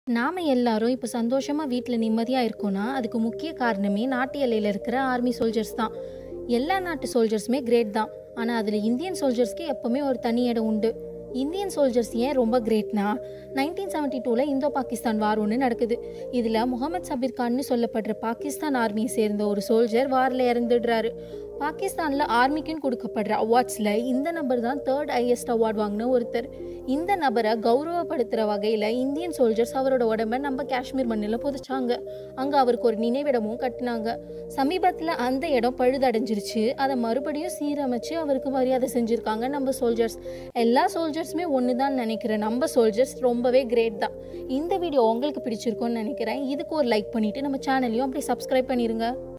நாம் எல்லாரும் இப்போ சந்தோஷமாக வீட்டில் நிம்மதியாக இருக்கோன்னா அதுக்கு முக்கிய காரணமே நாட்டு எல்லையில் இருக்கிற ஆர்மி சோல்ஜர்ஸ் தான் எல்லா நாட்டு சோல்ஜர்ஸுமே கிரேட் தான் ஆனால் அதில் இந்தியன் சோல்ஜர்ஸ்க்கு எப்போவுமே ஒரு தனி இடம் உண்டு இந்தியன் சோல்ஜர்ஸ் ஏன் ரொம்ப கிரேட்னா நைன்டீன் செவன்ட்டி டூவில் இந்தோ பாகிஸ்தான் வார் ஒன்று நடக்குது இதில் முகமது சபீர் கான்னு சொல்லப்படுற பாகிஸ்தான் ஆர்மியை சேர்ந்த ஒரு சோல்ஜர் வாரில் இறந்துடுறாரு பாகிஸ்தானில் ஆர்மிக்குன்னு கொடுக்கப்படுற அவார்ட்ஸில் இந்த நபர் தான் தேர்ட் ஹையஸ்ட் அவார்ட் வாங்கின ஒருத்தர் இந்த நபரை கௌரவப்படுத்துகிற வகையில் இந்தியன் சோல்ஜர்ஸ் அவரோட உடம்ப நம்ம காஷ்மீர் மண்ணில் புதைச்சாங்க அங்கே அவருக்கு ஒரு நினைவிடமும் கட்டினாங்க சமீபத்தில் அந்த இடம் பழுதடைஞ்சிருச்சு அதை மறுபடியும் சீரமைச்சு அவருக்கு மரியாதை செஞ்சுருக்காங்க நம்ம சோல்ஜர்ஸ் எல்லா சோல்ஜர்ஸுமே ஒன்று தான் நினைக்கிறேன் நம்ம சோல்ஜர்ஸ் ரொம்பவே கிரேட் தான் இந்த வீடியோ உங்களுக்கு பிடிச்சிருக்கும்னு நினைக்கிறேன் இதுக்கு ஒரு லைக் பண்ணிவிட்டு நம்ம சேனலையும் அப்படியே சப்ஸ்கிரைப் பண்ணிடுங்க